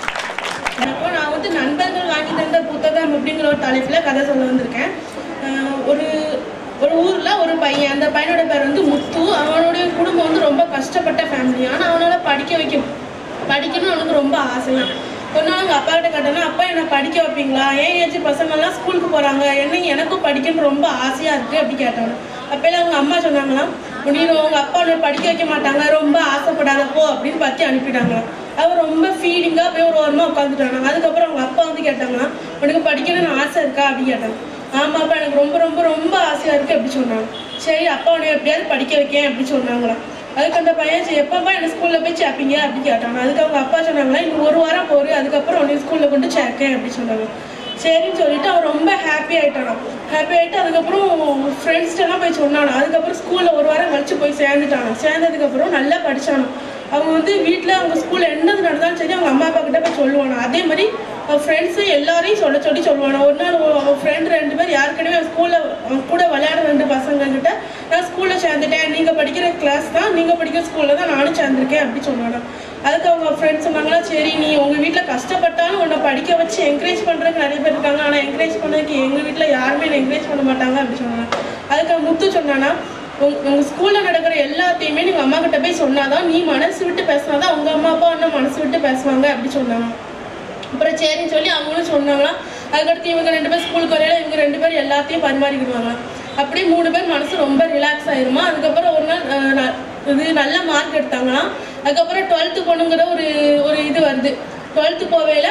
அப்போ நான் வந்து நண்பர்கள் வாங்கி தந்த புத்தகம் அப்படிங்கிற ஒரு தலைப்பில் கதை சொல்ல வந்திருக்கேன் அஹ் ஒரு ஒரு ஊரில் ஒரு பையன் அந்த பையனோட பேர் வந்து முத்து அவனுடைய குடும்பம் வந்து ரொம்ப கஷ்டப்பட்ட ஃபேமிலி ஆனால் அவனால் படிக்க வைக்க படிக்கணும்னு அவனுக்கு ரொம்ப ஆசையா ஒரு நாள் அவங்க அப்பா கிட்ட கேட்டேன்னா அப்பா என்னை படிக்க வைப்பீங்களா ஏன் ஏச்சு பசங்கள்லாம் ஸ்கூலுக்கு போகிறாங்க என்ன எனக்கும் படிக்கணும்னு ரொம்ப ஆசையாக இருக்குது அப்படி கேட்டாங்க அப்போல அவங்க அம்மா சொன்னாங்களாம் நீ உங்க அப்பா உன்னை படிக்க வைக்க மாட்டாங்க ரொம்ப ஆசைப்படாத போ அப்படின்னு பத்தி அனுப்பிட்டாங்க அவர் ரொம்ப ஃபீலிங்காக போய் ஒரு ஓரமாக உட்காந்துட்டாங்க அதுக்கப்புறம் அவங்க அப்பா வந்து கேட்டாங்கன்னா உனக்கு படிக்கணும்னு ஆசை இருக்கா அப்படின்னு கேட்டாங்க ஆமாப்பா எனக்கு ரொம்ப ரொம்ப ரொம்ப ஆசையாக இருக்குது அப்படி சொன்னாங்க சரி அப்பா உன்னை எப்படியாவது படிக்க வைக்கேன் அப்படி சொன்னாங்களாம் அதுக்கு அந்த பையன் சரி எப்பப்பா என்ன ஸ்கூலில் போய் சேர்ப்பீங்க அப்படி கேட்டாங்க அதுக்கு அவங்க அப்பா சொன்னாங்களா இன்னும் ஒரு வாரம் போரு அதுக்கப்புறம் உன்னை ஸ்கூலில் கொண்டு சேர்க்கேன் அப்படி சொன்னாங்க சரின்னு சொல்லிட்டு அவன் ரொம்ப ஹாப்பி ஆயிட்டானாம் ஹாப்பி ஆயிட்டு அதுக்கப்புறம் ஃப்ரெண்ட்ஸ்டெல்லாம் போய் சொன்னானா அதுக்கப்புறம் ஸ்கூலில் ஒரு வாரம் கழிச்சு போய் சேர்ந்துட்டானாம் சேர்ந்ததுக்கப்புறம் நல்லா படிச்சானாம் அவங்க வந்து வீட்டில் அவங்க ஸ்கூலில் என்னது நடந்தாலும் சரி அவங்க அம்மா அப்பா கிட்ட போய் சொல்லுவானா அதே மாதிரி அவன் ஃப்ரெண்ட்ஸு எல்லாரையும் சொல்ல சொல்லி சொல்லுவானா ஒரு நாள் அவன் அவன் ஃப்ரெண்ட் ரெண்டு பேர் யாருக்கிட்டவே அவன் ஸ்கூலில் அவன் கூட விளையாடுற ரெண்டு பசங்க கிட்ட நான் ஸ்கூலில் சேர்ந்துட்டேன் நீங்கள் படிக்கிற கிளாஸ் தான் நீங்கள் படிக்கிற ஸ்கூலில் தான் நானும் சேர்ந்துருக்கேன் அப்படி சொன்னானா அதுக்கு அவங்க ஃப்ரெண்ட்ஸ் சொன்னாங்களா சரி நீ உங்கள் வீட்டில் கஷ்டப்பட்டாலும் உன்னை படிக்க வச்சு என்கரேஜ் பண்ணுறதுக்கு நிறைய பேர் இருக்காங்க ஆனால் என்கரேஜ் பண்ணதுக்கு எங்கள் வீட்டில் யாருமே என்னை என்கரேஜ் பண்ண மாட்டாங்க அப்படி சொன்னாங்க அதுக்கு அவன் முத்து சொன்னானா உங்க உங்க ஸ்கூல்ல நடக்கிற எல்லாத்தையுமே நீங்க அம்மா கிட்ட போய் சொன்னாதான் நீ மனசு விட்டு பேசினாதான் உங்க அம்மா அப்பா அண்ணா மனசு விட்டு பேசுவாங்க அப்படி சொன்னாங்க அப்புறம் சரின்னு சொல்லி அவங்களும் சொன்னாங்களாம் அதுக்கடுத்து இவங்க ரெண்டு பேர் ஸ்கூலுக்கு வரையில இவங்க ரெண்டு பேர் எல்லாத்தையும் பரிமாறிக்கிடுவாங்க அப்படியே மூணு பேர் மனசு ரொம்ப ரிலாக்ஸ் ஆயிருமா அதுக்கப்புறம் ஒரு நாள் அஹ், ந- இது நல்ல மார்க் எடுத்தாங்களாம் அதுக்கப்புறம் டுவெல்த்து போகணுங்கிற ஒரு ஒரு இது வருது டுவெல்த்து போவேல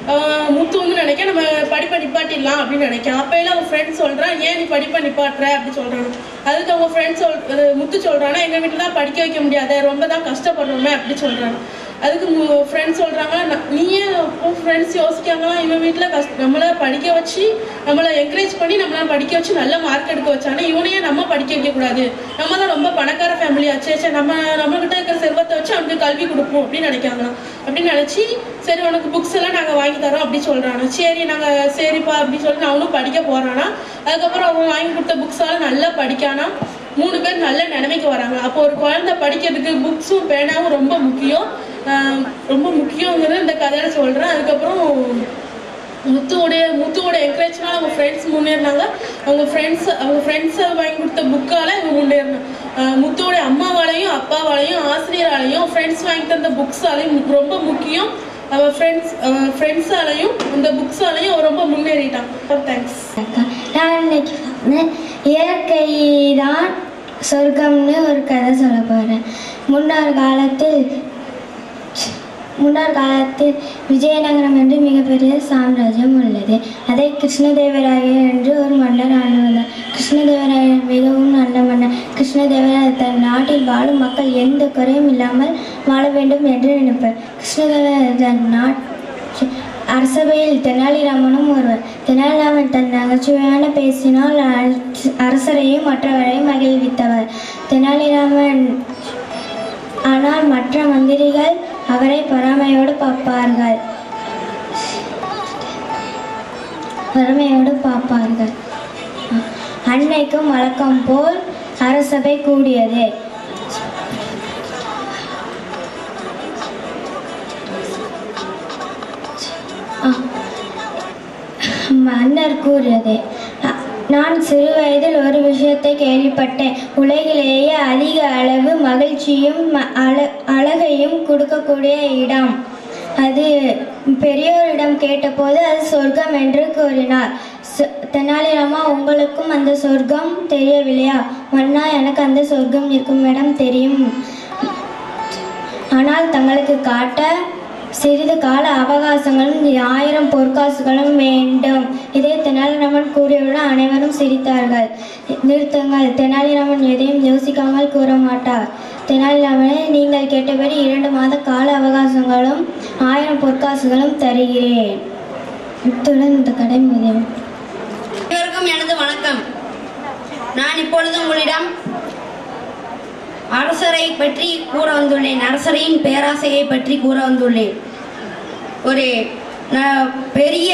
ஆஹ் முத்து வந்து நினைக்க நம்ம படிப்பை நிப்பாட்டிடலாம் அப்படின்னு நினைக்கிறேன் அப்பையில அவங்க ஃப்ரெண்ட் சொல்றான் ஏன் நீ படிப்பை நிப்பாட்டுற அப்படி சொல்றாங்க அதுக்கு அவங்க ஃப்ரெண்ட் சொல் அது முத்து சொல்றானா எங்க வீட்டுல தான் படிக்க வைக்க முடியாது ரொம்ப தான் கஷ்டப்படுறோமே அப்படி சொல்றாங்க அதுக்கு ஃப்ரெண்ட்ஸ் சொல்றாங்க "ந- நீயே ஃப்ரெண்ட்ஸ் யோசிக்காங்களா இவன் வீட்டில் கஷ்ட நம்மளை படிக்க வச்சு நம்மளை என்கரேஜ் பண்ணி நம்மளை படிக்க வச்சு நல்ல மார்க் எடுக்க வச்சானா இவனையே நம்ம படிக்க வைக்கக்கூடாது நம்ம தான் ரொம்ப பணக்கார ஃபேமிலி ஆச்சே சரி நம்ம நம்மகிட்ட இருக்கிற செல்வத்தை வச்சு அவனுக்கு கல்வி கொடுப்போம் அப்படின்னு நினைக்காங்களாம் அப்படின்னு நினச்சி சரி உனக்கு புக்ஸ் எல்லாம் நாங்கள் வாங்கி தரோம் அப்படி சொல்கிறாங்க சரி நாங்கள் சரிப்பா அப்படி சொல்லி அவனும் படிக்க போகிறானா அதுக்கப்புறம் அவன் வாங்கி கொடுத்த புக்ஸால நல்லா படிக்கானா மூணு பேர் நல்ல நிலைமைக்கு வராங்க அப்போ ஒரு குழந்தை படிக்கிறதுக்கு புக்ஸும் பேனாவும் ரொம்ப முக்கியம் ஆஹ் ரொம்ப முக்கியங்கிறது இந்த கதையில சொல்கிறேன் அதுக்கப்புறம் முத்துவோடைய முத்துவோட என்கரேஜ்னால அவங்க ஃப்ரெண்ட்ஸ் முன்னேறினாங்க அவங்க ஃப்ரெண்ட்ஸ் அவங்க ஃப்ரெண்ட்ஸ் வாங்கி கொடுத்த புக்கால இவங்க முன்னேறினாங்க ஆஹ் முத்துவோட அம்மாவாலையும் அப்பாவாலையும் ஆசிரியராலையும் ஃப்ரெண்ட்ஸ் வாங்கி தந்த புக்ஸாலையும் ரொம்ப முக்கியம் அவன் ஃப்ரெண்ட்ஸ் ஃப்ரெண்ட்ஸாலையும் அந்த புக்ஸாலையும் அவன் ரொம்ப முன்னேறிட்டான் தேங்க்ஸ் நான் இன்னைக்கு வந்து இயற்கை தான் சொர்க்கம்னு ஒரு கதை சொல்ல போகிறேன் முன்னொரு காலத்தில் முன்னொரு காலத்தில் விஜயநகரம் என்று மிகப்பெரிய சாம்ராஜ்யம் உள்ளது அதை கிருஷ்ணதேவராயர் என்று ஒரு மன்னர் ஆண்டு வந்தார் கிருஷ்ணதேவராயர் மிகவும் நல்ல மன்னர் கிருஷ்ணதேவராயர் தன் நாட்டில் வாழும் மக்கள் எந்த குறையும் இல்லாமல் வாழ வேண்டும் என்று நினைப்பார் கிருஷ்ணதேவராயர் தன் நாட் அரசபையில் தெனாலிராமனும் ஒருவர் தெனாலிராமன் தன் நகைச்சுவையான பேசினால் அரச- அரசரையும் மற்றவரையும் மகிழ்வித்தவர் தெனாலிராமன் ஆனால் மற்ற மந்திரிகள் அவரை பொறாமையோடு பார்ப்பார்கள் பொறாமையோடு பார்ப்பார்கள் அன்னைக்கும் வழக்கம் போல் அரசபை கூடியது ஆ. மன்னர் கூறியது "அ- நான் சிறு வயதில் ஒரு விஷயத்தை கேள்விப்பட்டேன் உலகிலேயே அதிக அளவு மகிழ்ச்சியும் ம- அழ- அழகையும் கொடுக்கக்கூடிய இடம் அது பெரியோரிடம் கேட்டபோது அது சொர்க்கம் என்று கூறினார் சொ- தெனாலிராமா உங்களுக்கும் அந்த சொர்க்கம் தெரியவில்லையா மன்னா எனக்கு அந்த சொர்க்கம் இருக்கும் இடம் தெரியும் ஆனால் தங்களுக்கு காட்ட சிறிது கால அவகாசங்களும் ஆயிரம் பொற்காசுகளும் வேண்டும் இதை தெனாலிராமன் கூறியவுடன் அனைவரும் சிரித்தார்கள் நிறுத்துங்கள் தெனாலிராமன் எதையும் யோசிக்காமல் கூற மாட்டார் தெனாலிராமனே நீங்கள் கேட்டபடி இரண்டு மாத கால அவகாசங்களும் ஆயிரம் பொற்காசுகளும் தருகிறேன் இத்துடன் இந்த கடை முடியும் அனைவருக்கும் எனது வணக்கம் நான் இப்பொழுது உங்களிடம் அரசரை பற்றி கூற வந்துள்ளேன் அரசரையின் பேராசையை பற்றி கூற வந்துள்ளேன் ஒரு ந- பெரிய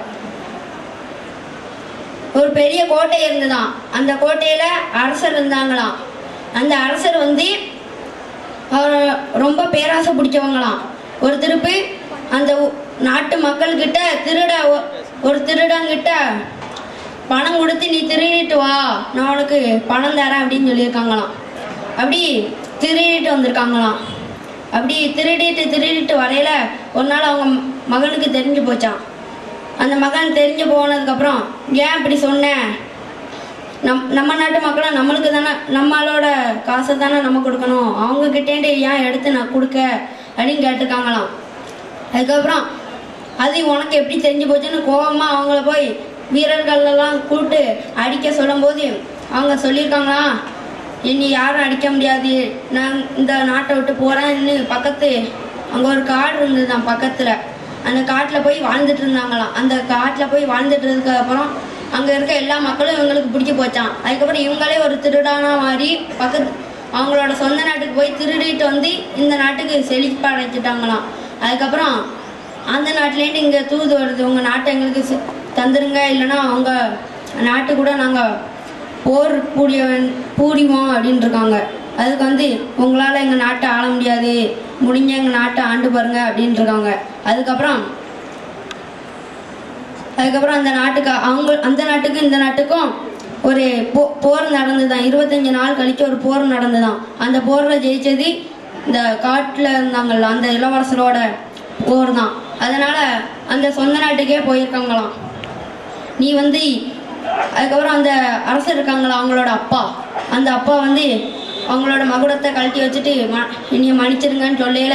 ஒரு பெரிய கோட்டை இருந்துதான் அந்த கோட்டையில அரசர் இருந்தாங்களாம் அந்த அரசர் வந்து அவர் ரொம்ப பேராசை பிடிச்சவங்களாம் ஒரு திருப்பி அந்த ஊ- நாட்டு மக்கள்கிட்ட திருட ஒ- ஒரு திருடங்கிட்ட பணம் கொடுத்து நீ திருடிட்டு வா நான் உனக்கு பணம் தரேன் அப்படின்னு சொல்லியிருக்காங்களாம் அப்படி திருடிட்டு வந்திருக்காங்களாம் அப்படி திருடிட்டு திருடிட்டு வரையில ஒரு நாள் அவங்க மகனுக்கு தெரிஞ்சு போச்சான் அந்த மகன் தெரிஞ்சு போனதுக்கப்புறம் ஏன் இப்படி சொன்னேன் நம் நம்ம நாட்டு மக்களும் நம்மளுக்கு தானே நம்மளோட காசை தானே நம்ம கொடுக்கணும் அவங்க கிட்டேண்டு ஏன் எடுத்து நான் கொடுக்க அப்படின்னு கேட்டிருக்காங்களாம் அதுக்கப்புறம் அது உனக்கு எப்படி தெரிஞ்சு போச்சுன்னு கோவமாக அவங்கள போய் வீரர்களெல்லாம் கூப்பிட்டு அடிக்க சொல்லும்போது அவங்க சொல்லியிருக்காங்களா இனி யாரும் அடிக்க முடியாது நான் இந்த நாட்டை விட்டு போகிறேன்னு பக்கத்து அங்கே ஒரு காடு இருந்ததுதான் பக்கத்தில் அந்த காட்டில் போய் வாழ்ந்துட்டு இருந்தாங்களாம் அந்த காட்டில் போய் வாழ்ந்துட்டு இருந்ததுக்கு அப்புறம் அங்கே இருக்க எல்லா மக்களும் இவங்களுக்கு பிடிச்சி போச்சான் அதுக்கப்புறம் இவங்களே ஒரு திருடானா மாதிரி பக்கத்து அவங்களோட சொந்த நாட்டுக்கு போய் திருடிட்டு வந்து இந்த நாட்டுக்கு செழிப்பா அடைச்சிட்டாங்களாம் அதுக்கப்புறம் அந்த நாட்டிலேருந்து இங்கே தூது வருது உங்கள் நாட்டை எங்களுக்கு சி- தந்துருங்க இல்லைன்னா அவங்க நாட்டு கூட நாங்கள் போர் கூடிய பூரிவோம் அப்படின்னு இருக்காங்க அதுக்கு வந்து உங்களால் எங்கள் நாட்டை ஆள முடியாது முடிஞ்ச எங்கள் நாட்டை ஆண்டு பாருங்க அப்படின்னு இருக்காங்க அதுக்கப்புறம் அதுக்கப்புறம் அந்த நாட்டுக்கு அவங்க அந்த நாட்டுக்கும் இந்த நாட்டுக்கும் ஒரு போ போர் நடந்துதான் இருபத்தஞ்சு நாள் கழிச்சு ஒரு போர் நடந்துதான் அந்த போரில் ஜெயிச்சது இந்த காட்டில் இருந்தாங்கல்ல அந்த இளவரசரோட போர் தான் அதனால் அந்த சொந்த நாட்டுக்கே போயிருக்காங்களாம் நீ வந்து அதுக்கப்புறம் அந்த அரசர் இருக்காங்களா அவங்களோட அப்பா அந்த அப்பா வந்து அவங்களோட மகுடத்தை கழட்டி வச்சுட்டு ம என்னைய மன்னிச்சிருங்கன்னு சொல்லையில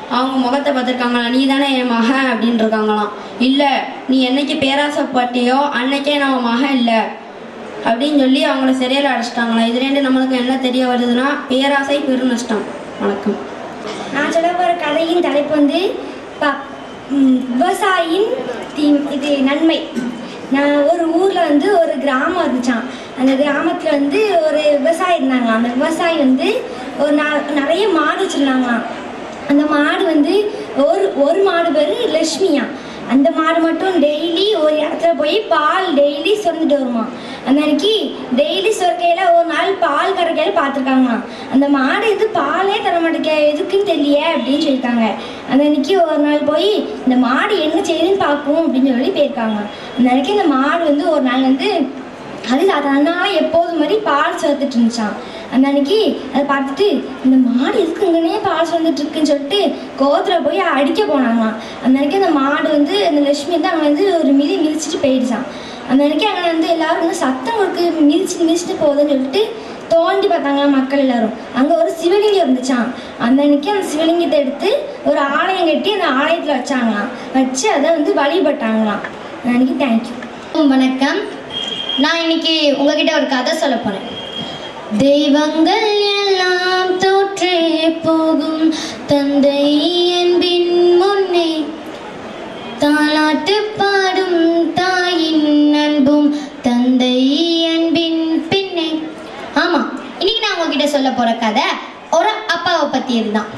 அவங்க முகத்தை பார்த்துருக்காங்களா நீ தானே என் மகன் அப்படின்னு இருக்காங்களாம் இல்லை நீ என்னைக்கு பேராசைப்பட்டியோ அன்னைக்கே நம்ம மகன் இல்லை அப்படின்னு சொல்லி அவங்கள சிறையில் அடைச்சிட்டாங்களாம் இதுலேருந்து நம்மளுக்கு என்ன தெரிய வருதுன்னா பேராசை பெருநஷ்டம் வணக்கம் நான் சொல்ல போகிற கதையின் தலைப்பு வந்து ப ம், விவசாயியின் தீ இது நன்மை நான் ஒரு ஊரில் வந்து ஒரு கிராமம் இருந்துச்சான் அந்த கிராமத்தில் வந்து ஒரு விவசாயி இருந்தாங்களாம் அந்த விவசாயி வந்து ஒரு நா- நிறைய மாடு வச்சுருந்தாங்களாம் அந்த மாடு வந்து ஒரு ஒரு மாடு பேர் லட்சுமியா அந்த மாடு மட்டும் டெய்லி ஒரு இடத்துல போய் பால் டெய்லி சுரந்துட்டு வருமா அந்த அன்னைக்கு டெய்லி சுரக்கையில் ஒரு நாள் பால் கறக்கையில் பார்த்துருக்காங்களாம் அந்த மாடு இது பாலே தர மாட்டேங்க எதுக்குன்னு தெரியலையே அப்படின்னு சொல்லியிருக்காங்க அந்த அன்னைக்கு ஒரு நாள் போய் இந்த மாடு என்ன செய்யுதுன்னு பார்ப்போம் அப்படின்னு சொல்லி போயிருக்காங்க அந்த அன்னைக்கு இந்த மாடு வந்து ஒரு நாள் வந்து அது அதனால எப்போதும் மாதிரி பால் சுரத்துட்டு இருந்துச்சான் அந்த அன்னைக்கு அதை பார்த்துட்டு இந்த மாடு எதுக்கு இங்கனே பால் சுரந்துட்டு இருக்குன்னு சொல்லிட்டு கோத்தில் போய் அடிக்க போனாங்களாம் அந்த அன்னைக்கு அந்த மாடு வந்து அந்த லட்சுமி வந்து அங்கே வந்து ஒரு மிதி மிதிச்சிட்டு போயிடுச்சான் அந்த அன்னைக்கு அங்கே வந்து எல்லாரும் வந்து சத்தம் கொடுக்கு மிதிச்சு மிதிச்சுட்டு போகுதுன்னு சொல்லிட்டு தோண்டி பார்த்தாங்களா மக்கள் எல்லாரும் அங்கே ஒரு சிவலிங்கம் இருந்துச்சான் அந்த அன்னைக்கு அந்த சிவலிங்கத்தை எடுத்து ஒரு ஆலயம் கட்டி அந்த ஆலயத்தில் வச்சாங்களாம் வச்சு அதை வந்து வழிபட்டாங்களாம் அந்த அன்னைக்கு தேங்க்யூ வணக்கம் நான் இன்னைக்கு உங்ககிட்ட ஒரு கதை சொல்ல போறேன் தெய்வங்கள் எல்லாம் தோற்றே போகும் தந்தை என்பின் முன்னே தாலாட்டு பாடும் தாயின் அன்பும் தந்தை அன்பின் பின்னே ஆமா இன்னைக்கு நான் உங்ககிட்ட சொல்ல போற கதை ஒரு அப்பாவை பத்தியது தான்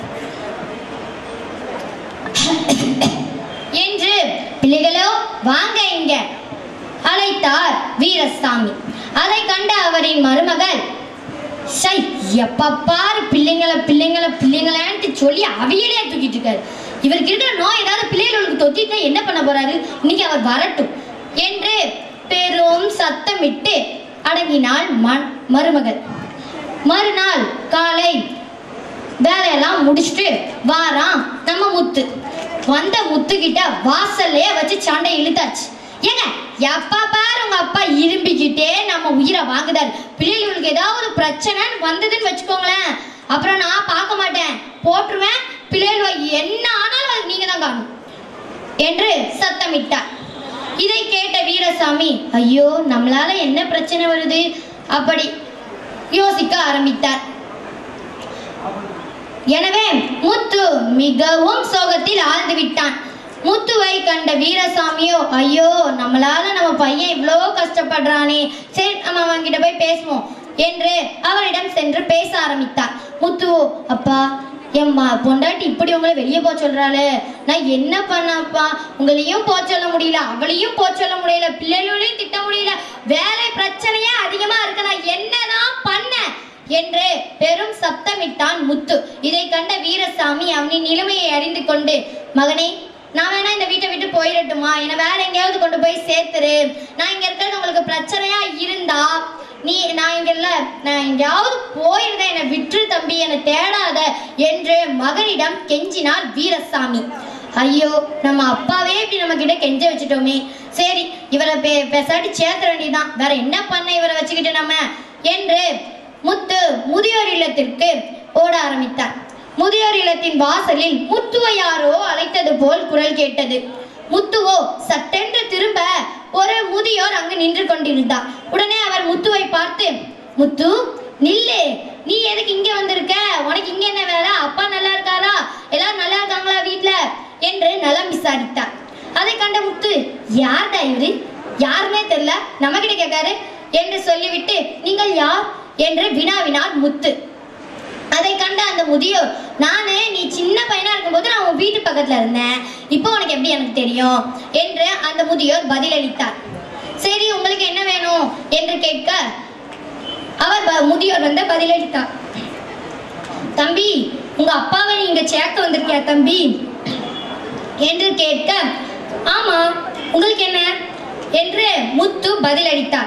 என்று பிள்ளைகளோ வாங்க இங்க அழைத்தார் வீரசாமி அதை கண்ட அவரின் மருமகள் சை எப்ப பாரு பிள்ளைங்கள பிள்ளைங்கள பிள்ளைங்களான்ட்டு சொல்லி அவியலையா தூக்கிட்டு இருக்காரு இவருக்கு இருக்கிற நோய் ஏதாவது பிள்ளைகளுக்கு தொத்திட்டா என்ன பண்ண போறாரு இன்னைக்கு அவர் வரட்டும் என்று பெரும் சத்தமிட்டு அடங்கினாள் ம- மருமகள் மறுநாள் காலை வேலையெல்லாம் முடிச்சுட்டு வாரான் நம்ம முத்து வந்த முத்து கிட்ட வாசல்லையே வச்சு சண்டை இழுத்தாச்சு ஏங்க எப்பா பாரு உங்க அப்பா இரும்பிக்கிட்டே நம்ம உயிரை வாங்குதாரு பிள்ளைகளுக்கு ஏதாவது பிரச்சனைன்னு வந்ததுன்னு வச்சுக்கோங்களேன் அப்புறம் நான் பார்க்க மாட்டேன் போட்டுருவேன் பிள்ளைகள் என்ன ஆனாலும் அது நீங்க தான் காணும் என்று சத்தமிட்டார் இதை கேட்ட வீரசாமி ஐயோ நம்மளால என்ன பிரச்சனை வருது அப்படி யோசிக்க ஆரம்பித்தார் எனவே முத்து மிகவும் சோகத்தில் ஆழ்ந்து விட்டான் முத்துவை கண்ட வீரசாமியோ ஐயோ நம்மளால நம்ம பையன் இவ்வளோ கஷ்டப்படுறானே சரி நம்ம அவன்கிட்ட போய் பேசுவோம் என்று அவரிடம் சென்று பேச ஆரம்பித்தார் முத்துவோ அப்பா எம்மா பொண்டாட்டி இப்படி உங்களை வெளியே போக சொல்றாளே நான் என்ன பண்ணப்பா உங்களையும் போக சொல்ல முடியல அவளையும் போக சொல்ல முடியல பிள்ளைகளையும் திட்ட முடியல வேலை பிரச்சனையே அதிகமா இருக்கு நான் என்னதான் பண்ண என்று பெரும் சப்தமிட்டான் முத்து இதை கண்ட வீரசாமி அவனின் நிலைமையை அறிந்து கொண்டு மகனே நான் வேணா இந்த வீட்டை விட்டு போயிடட்டுமா என்னை வேற எங்கேயாவது கொண்டு போய் சேர்த்துரு நான் இங்க இருக்கிறது உங்களுக்கு பிரச்சனையா இருந்தா நீ நான் இங்க இல்ல நான் எங்கேயாவது போயிருந்தேன் என்னை விற்று தம்பி என்னை தேடாத என்று மகனிடம் கெஞ்சினார் வீரசாமி ஐயோ நம்ம அப்பாவே இப்படி நம்ம கிட்ட கெஞ்ச வச்சுட்டோமே சரி இவரை பெ பெசாட்டி சேர்த்த வேண்டியதுதான் வேற என்ன பண்ண இவரை வச்சுக்கிட்டு நம்ம என்று முத்து முதியோர் இல்லத்திற்கு ஓட ஆரம்பித்தார் முதியோர் இல்லத்தின் வாசலில் முத்துவை யாரோ அழைத்தது போல் குரல் கேட்டது முத்துவோ சட்டென்று திரும்ப ஒரு முதியோர் அங்கு நின்று கொண்டிருந்தார் உடனே அவர் முத்துவை பார்த்து முத்து நில்லு நீ எதுக்கு இங்க வந்திருக்க உனக்கு இங்க என்ன வேலை அப்பா நல்லா இருக்காரா எல்லாரும் நல்லா இருக்காங்களா வீட்ல என்று நலம் விசாரித்தார் அதை கண்ட முத்து யார்டா இவரு யாருன்னே தெரியல நம்ம கிட்ட கேட்காரு என்று சொல்லிவிட்டு நீங்கள் யார் என்று வினாவினார் முத்து அதை கண்ட அந்த முதியோர் நானு நீ சின்ன பையனா இருக்கும்போது நான் உன் வீட்டு பக்கத்துல இருந்தேன் இப்போ உனக்கு எப்படி எனக்கு தெரியும் என்று அந்த முதியோர் பதிலளித்தார் சரி உங்களுக்கு என்ன வேணும் என்று கேட்க அவர் ப- முதியோர் வந்து பதிலளித்தார் தம்பி உங்க அப்பாவை நீங்க சேர்க்க வந்திருக்கியா தம்பி என்று கேட்க ஆமா உங்களுக்கு என்ன என்று முத்து பதிலளித்தார்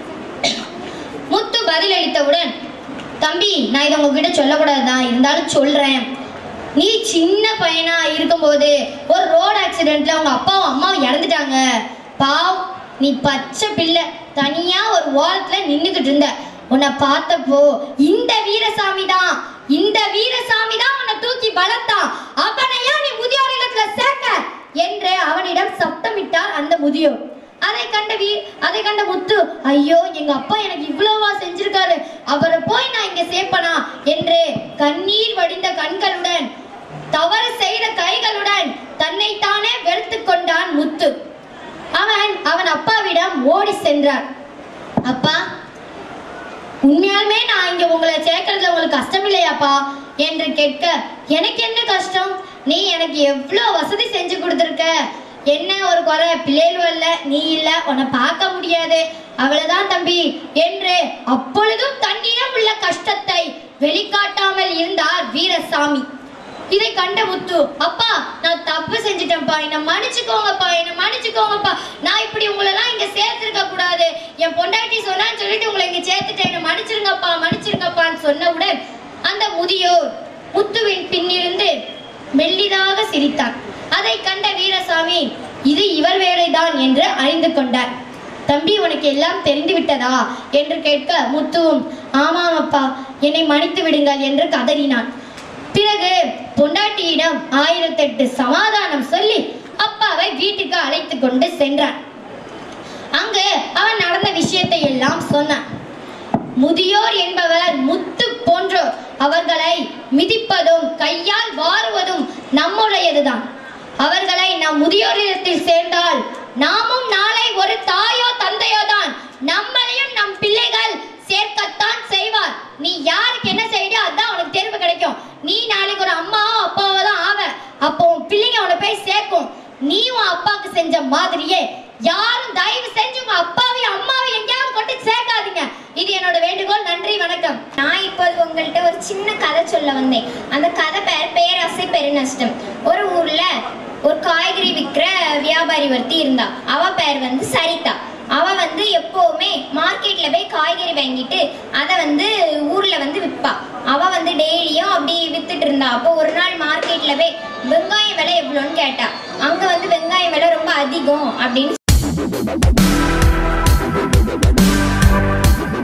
முத்து பதிலளித்தவுடன் தம்பி நான் இதை உங்ககிட்ட சொல்லக்கூடாது தான் இருந்தாலும் சொல்றேன் நீ சின்ன பையனா இருக்கும்போது ஒரு ரோடு ஆக்சிடென்ட்ல உங்க அப்பாவும் அம்மாவும் இறந்துட்டாங்க பாவ் நீ பச்சை பிள்ளை தனியா ஒரு ஓரத்துல நின்னுக்கிட்டு இருந்த உன்னை பார்த்தப்போ இந்த வீரசாமி தான் இந்த வீரசாமி தான் உன்னை தூக்கி வளர்த்தான் அவனை முதியோர் அதை கண்ட வீ அதை கண்ட முத்து ஐயோ எங்க அப்பா எனக்கு இவ்வளவா செஞ்சிருக்காரு அவரை போய் நான் இங்க சேர்ப்பனா என்று கண்ணீர் வடிந்த கண்களுடன் தவறு செய்த கைகளுடன் தன்னைத்தானே வெறுத்து கொண்டான் முத்து அவன் அவன் அப்பாவிடம் ஓடி சென்றான் அப்பா உண்மையாலுமே நான் இங்க உங்களை சேர்க்கறதுல உங்களுக்கு கஷ்டம் இல்லையாப்பா என்று கேட்க எனக்கு என்ன கஷ்டம் நீ எனக்கு எவ்வளோ வசதி செஞ்சு கொடுத்துருக்க என்ன ஒரு குறை பிள்ளைகளும் இல்ல நீ இல்ல உன்னை பார்க்க முடியாது அவ்வளவுதான் தம்பி என்று அப்பொழுதும் தன்னிடம் உள்ள கஷ்டத்தை வெளிக்காட்டாமல் இருந்தார் வீரசாமி இதை கண்ட முத்து அப்பா நான் தப்பு செஞ்சிட்டேன்ப்பா என்னை மன்னிச்சுக்கோங்கப்பா என்னை மன்னிச்சுக்கோங்கப்பா நான் இப்படி உங்களெல்லாம் இங்க சேர்த்திருக்க கூடாது என் பொண்டாட்டி சொன்னான்னு சொல்லிட்டு உங்களை இங்க சேர்த்துட்டேன் என்னை மன்னிச்சிருங்கப்பா மன்னிச்சிருங்கப்பான்னு சொன்னவுடன் அந்த முதியோர் முத்துவின் பின்னிருந்து மெல்லிதாக சிரித்தான் அதை கண்ட வீரசாமி இது இவர் வேலைதான் என்று அறிந்து கொண்டார் தம்பி உனக்கு எல்லாம் தெரிந்து விட்டதா என்று கேட்க முத்துவும் ஆமாம் அப்பா என்னை மன்னித்து விடுங்கள் என்று கதறினான் பிறகு பொண்டாட்டியிடம் ஆயிரத்தெட்டு சமாதானம் சொல்லி அப்பாவை வீட்டுக்கு அழைத்து கொண்டு சென்றான் அங்கு அவன் நடந்த விஷயத்தை எல்லாம் சொன்னான் முதியோர் என்பவர் முத்து போன்றோர் அவர்களை மிதிப்பதும் கையால் வாருவதும் நம்முடையதுதான் அவர்களை நம் முதியோரிடத்தில் சேர்ந்தால் நாமும் நாளை ஒரு தாயோ தந்தையோ தான் நம்மளையும் நம் பிள்ளைகள் சேர்க்கத்தான் செய்வார் நீ யாருக்கு என்ன செய்யோ அதான் உனக்கு தேர்வு கிடைக்கும் நீ நாளைக்கு ஒரு அம்மாவோ அப்பாவோ தான் ஆவ அப்போ உன் பிள்ளைங்க உன்னை போய் சேர்க்கும் நீ உன் அப்பாவுக்கு செஞ்ச மாதிரியே யாரும் தயவு செஞ்சு உங்க அப்பாவையும் அம்மாவையும் எங்கேயாவது கொண்டு சேர்க்காதீங்க இது என்னோட வேண்டுகோள் நன்றி வணக்கம் நான் இப்போது உங்கள்கிட்ட ஒரு சின்ன கதை சொல்ல வந்தேன் அந்த கதை பேர் பேராசை பெருநஷ்டம் ஒரு ஊர்ல ஒரு காய்கறி விற்கிற வியாபாரி ஒருத்தி இருந்தா அவ பேர் வந்து சரிதா அவ வந்து எப்பவுமே மார்க்கெட்ல போய் காய்கறி வாங்கிட்டு அதை வந்து ஊர்ல வந்து விற்பா அவ வந்து டெய்லியும் அப்படி வித்துட்டு இருந்தா அப்போ ஒரு நாள் மார்க்கெட்ல போய் வெங்காயம் விலை எவ்வளோன்னு கேட்டா அங்க வந்து வெங்காயம் விலை ரொம்ப அதிகம் அப்படின்னு